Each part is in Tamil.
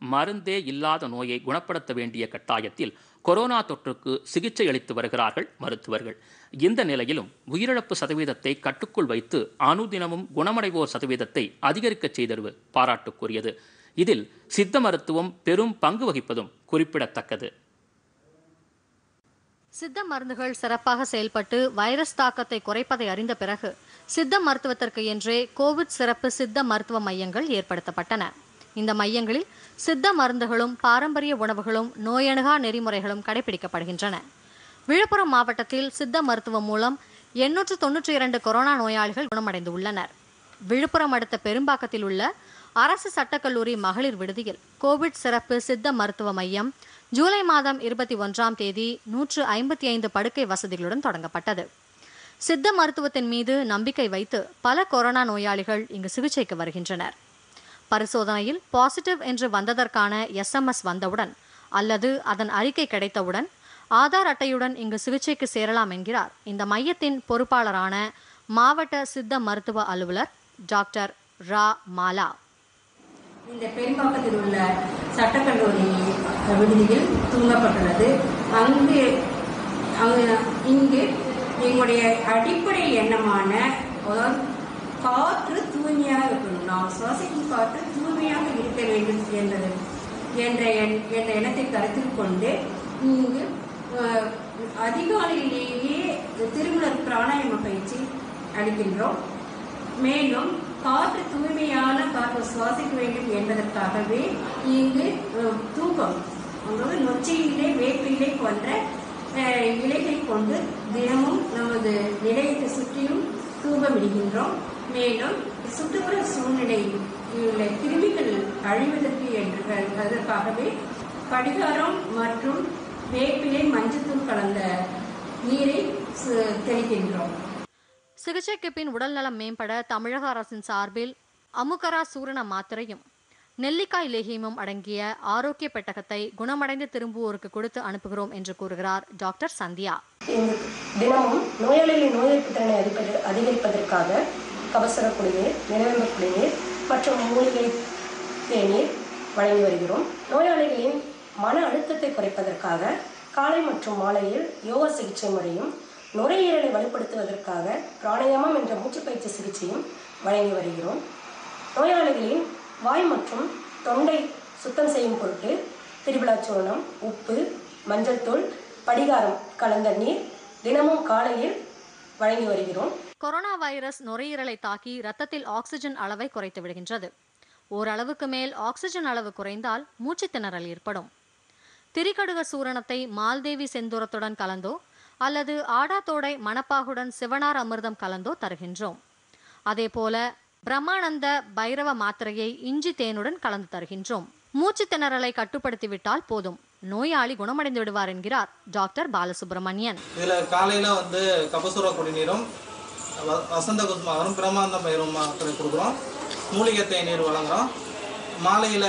மருந்தே இல்லாத நோயை குணப்படுத்த வேண்டிய கட்டாயத்தில் கொரோனா தொற்றுக்கு சிகிச்சை அளித்து வருகிறார்கள் மருத்துவர்கள் இந்த நிலையிலும் உயிரிழப்பு சதவீதத்தை கட்டுக்குள் வைத்து அனுதினமும் குணமடைவோர் சதவீதத்தை அதிகரிக்கச் செய்தது பாராட்டுக்குரியது இதில் சித்த மருத்துவம் பெரும் பங்கு வகிப்பதும் குறிப்பிடத்தக்கது சித்த மருந்துகள் சிறப்பாக செயல்பட்டு வைரஸ் தாக்கத்தை குறைப்பதை அறிந்த பிறகு சித்த மருத்துவத்திற்கு என்றே கோவிட் சிறப்பு சித்த மருத்துவ மையங்கள் ஏற்படுத்தப்பட்டன இந்த மையங்களில் சித்த மருந்துகளும் பாரம்பரிய உணவுகளும் நோயணுகா நெறிமுறைகளும் கடைபிடிக்கப்படுகின்றன விழுப்புரம் மாவட்டத்தில் சித்த மருத்துவம் மூலம் எண்ணூற்று தொன்னூற்றி இரண்டு கொரோனா நோயாளிகள் குணமடைந்து உள்ளனர் விழுப்புரம் அடுத்த பெரும்பாக்கத்தில் உள்ள அரசு சட்டக்கல்லூரி மகளிர் விடுதியில் கோவிட் சிறப்பு சித்த மருத்துவ மையம் ஜூலை மாதம் இருபத்தி ஒன்றாம் தேதி நூற்று ஐம்பத்தி ஐந்து படுக்கை வசதிகளுடன் தொடங்கப்பட்டது சித்த மருத்துவத்தின் மீது நம்பிக்கை வைத்து பல கொரோனா நோயாளிகள் இங்கு சிகிச்சைக்கு வருகின்றனர் பரிசோதனையில் பாசிட்டிவ் என்று வந்ததற்கான எஸ்எம்எஸ் வந்தவுடன் அல்லது அதன் அறிக்கை கிடைத்தவுடன் ஆதார் அட்டையுடன் இங்கு சிகிச்சைக்கு சேரலாம் என்கிறார் இந்த மையத்தின் பொறுப்பாளரான மாவட்ட சித்த மருத்துவ அலுவலர் டாக்டர் ரா மாலா இந்த பெரும்பாக்கத்தில் உள்ள சட்டக்கல்லூரி விடுதியில் தூங்கப்பட்டுள்ளது அங்கு அங்கு இங்கு எங்களுடைய அடிப்படை எண்ணமான அதாவது காற்று தூய்மையாக இருக்கணும் நாம் சுவாசிக்கும் காற்று தூய்மையாக இருக்க வேண்டும் என்பது என்ற எண் என்ற எண்ணத்தை கருத்தில் கொண்டு இங்கு அஹ், அதிகாலையிலேயே திருமணர் பிராணாயாம பயிற்சி அளிக்கின்றோம் மேலும் காற்று தூய்மையான காற்று சுவாசிக்க வேண்டும் என்பதற்காகவே இங்கு அஹ், தூக்கம் அதாவது நொச்சியிலே வேப்பிலை போன்ற அஹ், இலைகளை கொண்டு தினமும் நமது நிலையத்தை சுற்றியும் தூபமிடுகின்றோம் மேலும் சுற்றுப்புற சூழ்நிலையில் உள்ள கிருமிகள் அழிவதற்கு என்று அதற்காகவே படிகாரம் மற்றும் வேப்பிலை மஞ்சத்தூள் கலந்த நீரை சு- தெளிக்கின்றோம் சிகிச்சைக்கு பின் உடல்நலம் மேம்பட தமிழக அரசின் சார்பில் அமுகரா சூரண மாத்திரையும் நெல்லிக்காய் லேகியமும் அடங்கிய ஆரோக்கிய பெட்டகத்தை குணமடைந்து திரும்புவோருக்கு கொடுத்து அனுப்புகிறோம் என்று கூறுகிறார் டாக்டர் சந்தியா இந்த தினமும் நோயாளிகளின் நோய் எதிர்ப்பு திறனை அதிகரி- அதிகரிப்பதற்காக கபசுர குடிநீர் நிலவேம்பு குடிநீர் மற்றும் மூலிகை தேநீர் வழங்கி வருகிறோம் நோயாளிகளின் மன அழுத்தத்தை குறைப்பதற்காக காலை மற்றும் மாலையில் யோகா சிகிச்சை முறையும் நுரையீரலை வலுப்படுத்துவதற்காக பிராணாயாமம் என்ற மூச்சுப்பயிற்சி சிகிச்சையும் வழங்கி வருகிறோம் நோயாளிகளின் வாய் மற்றும் தொண்டை சுத்தம் செய்யும் பொருட்டு திருவிழாச்சூர்ணம் உப்பு மஞ்சள் தூள் படிகாரம் கலந்த நீர் தினமும் காலையில் வழங்கி வருகிறோம் கொரோனா வைரஸ் நுரையீரலை தாக்கி ரத்தத்தில் ஆக்சிஜன் அளவை குறைத்து விடுகின்றது ஓரளவுக்கு மேல் ஆக்சிஜன் அளவு குறைந்தால் மூச்சுத் திணறல் ஏற்படும் திரிகடுக சூரணத்தை மால்தேவி செந்தூரத்துடன் கலந்தோ அல்லது ஆடாத்தோடை மணப்பாகுடன் சிவனார் அமிர்தம் கலந்தோ தருகின்றோம் அதேபோல பிரம்மானந்த பைரவ மாத்திரையை இஞ்சி தேனுடன் கலந்து தருகின்றோம் மூச்சு திணறலை கட்டுப்படுத்திவிட்டால் போதும் நோயாளி குணமடைந்து விடுவார் என்கிறார் டாக்டர் பாலசுப்ரமணியன் இதில் காலையில் வந்து கபசுர குடிநீரும் வ- வசந்த குசுமாகரும் பிரமாந்த பயிரும் மாத்திரை கொடுக்குறோம் மூலிகை தேநீர் வழங்குறோம் மாலையில்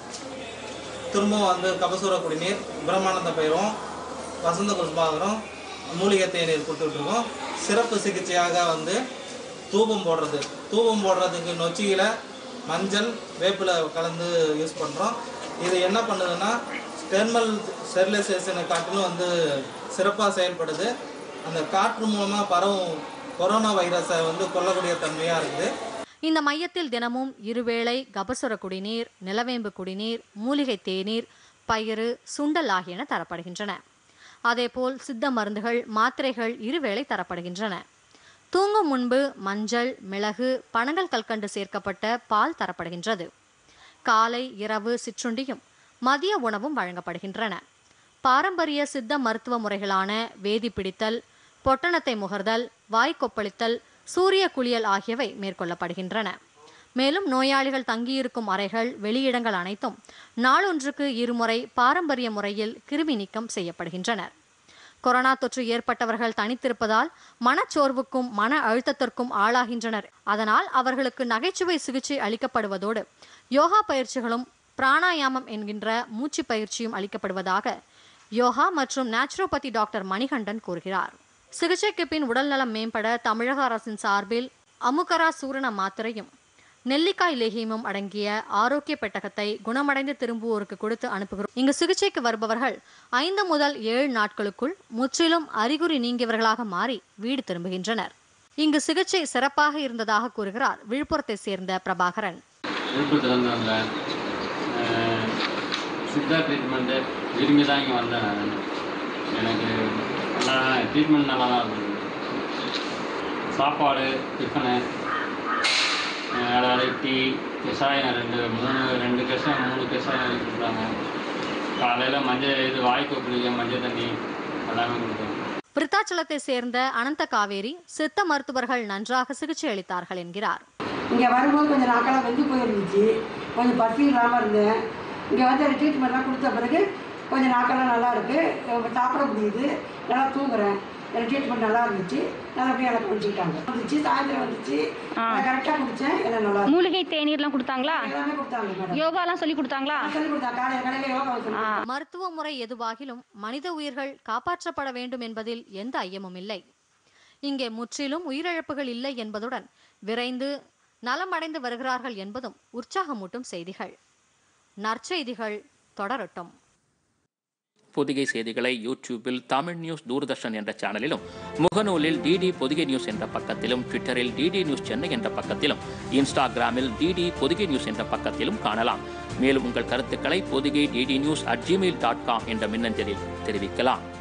திரும்பவும் வந்து கபசுர குடிநீர் பிரம்மானந்த பயிரும் வசந்த குசுமாகரும் மூலிகை தேநீர் கொடுத்துட்ருக்கோம் சிறப்பு சிகிச்சையாக வந்து தூபம் போடுறது தூபம் போடுறதுக்கு நொச்சியில் மஞ்சள் வேப்பிலை கலந்து யூஸ் பண்ணுறோம் இது என்ன பண்ணுதுன்னா தெர்மல் ஸ்டெரிலைசேஷனை காட்டிலும் வந்து சிறப்பாக செயல்படுது அந்த காற்று மூலமாக பரவும் கொரோனா வைரஸை வந்து கொல்லக்கூடிய தன்மையாக இருக்குது இந்த மையத்தில் தினமும் இருவேளை கபசுர குடிநீர் நிலவேம்பு குடிநீர் மூலிகை தேநீர் பயிறு சுண்டல் ஆகியன தரப்படுகின்றன அதேபோல் சித்த மருந்துகள் மாத்திரைகள் இருவேளை தரப்படுகின்றன தூங்கும் முன்பு மஞ்சள் மிளகு பனங்கல் கல்கண்டு சேர்க்கப்பட்ட பால் தரப்படுகின்றது காலை இரவு சிற்றுண்டியும் மதிய உணவும் வழங்கப்படுகின்றன பாரம்பரிய சித்த மருத்துவ முறைகளான வேதி பிடித்தல் பொட்டணத்தை முகர்தல் வாய் கொப்பளித்தல் சூரிய குளியல் ஆகியவை மேற்கொள்ளப்படுகின்றன மேலும் நோயாளிகள் தங்கியிருக்கும் அறைகள் வெளியிடங்கள் அனைத்தும் நாளொன்றுக்கு இருமுறை பாரம்பரிய முறையில் கிருமி நீக்கம் செய்யப்படுகின்றனர் கொரோனா தொற்று ஏற்பட்டவர்கள் தனித்திருப்பதால் மனச்சோர்வுக்கும் மன அழுத்தத்திற்கும் ஆளாகின்றனர் அதனால் அவர்களுக்கு நகைச்சுவை சிகிச்சை அளிக்கப்படுவதோடு யோகா பயிற்சிகளும் பிராணாயாமம் என்கின்ற மூச்சு பயிற்சியும் அளிக்கப்படுவதாக யோகா மற்றும் நேச்சுரோபதி டாக்டர் மணிகண்டன் கூறுகிறார் சிகிச்சைக்கு பின் உடல்நலம் மேம்பட தமிழக அரசின் சார்பில் அமுகரா சூரண மாத்திரையும் நெல்லிக்காய் லேகியமும் அடங்கிய ஆரோக்கிய பெட்டகத்தை குணமடைந்து திரும்புவோருக்கு கொடுத்து அனுப்புகிறோம் இங்கு சிகிச்சைக்கு வருபவர்கள் ஐந்து முதல் ஏழு நாட்களுக்குள் முற்றிலும் அறிகுறி நீங்கியவர்களாக மாறி வீடு திரும்புகின்றனர் இங்கு சிகிச்சை சிறப்பாக இருந்ததாக கூறுகிறார் விழுப்புரத்தை சேர்ந்த பிரபாகரன் விழுப்புரத்துலேருந்து வந்தேன் அஹ் சித்தா ட்ரீட்மெண்ட்டு விரும்பி தான் இங்கே வந்தேன் நான் எனக்கு நல்லா ட்ரீட்மெண்ட் நல்லா தான் இருந்தது சாப்பாடு டிஃபனு அஹ் அதாவது டீ கஷாயம் ரெண்டு மூணு ரெண்டு கஷாயம் மூணு கஷாயம் கொடுத்தாங்க காலையில் மஞ்சள் இது வாய்க்கு குளிக்க மஞ்சள் தண்ணி எல்லாமே கொடுத்தாங்க விருத்தாச்சலத்தை சேர்ந்த அனந்த காவேரி சித்த மருத்துவர்கள் நன்றாக சிகிச்சை அளித்தார்கள் என்கிறார் இங்கே வரும்போது கொஞ்சம் நாக்கெல்லாம் வெந்து போயிருந்துச்சு கொஞ்சம் பசி இல்லாமல் இருந்தேன் இங்கே வந்து ட்ரீட்மெண்ட்லாம் கொடுத்த பிறகு கொஞ்சம் நாக்கெல்லாம் நல்லா இருக்குது சாப்பிட முடியுது நல்லா தூங்குறேன் எனக்கு ட்ரீட்மெண்ட் நல்லா இருந்துச்சு நல்லபடியாக எனக்கு குடிச்சிக்கிட்டாங்க வந்துச்சு சாயந்தரம் வந்துச்சு கரெக்டாக குடித்தேன் எல்லாம் நல்லா இருக்கு. மூலிகை தேநீர்லாம் கொடுத்தாங்களா எல்லாமே கொடுத்தாங்க மேடம் யோகாலாம் சொல்லி கொடுத்தாங்களா சொல்லி கொடுத்தாங்க காலையில் காலையில் யோகா சொல்லி மருத்துவ முறை எதுவாகிலும் மனித உயிர்கள் காப்பாற்றப்பட வேண்டும் என்பதில் எந்த ஐயமும் இல்லை இங்கே முற்றிலும் உயிரிழப்புகள் இல்லை என்பதுடன் விரைந்து நலமடைந்து வருகிறார்கள் என்பதும் உற்சாகமூட்டும் செய்திகள் நற்செய்திகள் தொடரட்டும் பொதிகை செய்திகளை யூடியூபில் தமிழ் நியூஸ் தூர்தர்ஷன் என்ற சேனலிலும் முகநூலில் டிடி பொதிகை நியூஸ் என்ற பக்கத்திலும் ட்விட்டரில் டிடி நியூஸ் சென்னை என்ற பக்கத்திலும் இன்ஸ்டாகிராமில் டிடி பொதிகை நியூஸ் என்ற பக்கத்திலும் காணலாம் மேலும் உங்கள் கருத்துக்களை Podhigai DD news at Gmail dot com என்ற மின்னஞ்சலில் தெரிவிக்கலாம்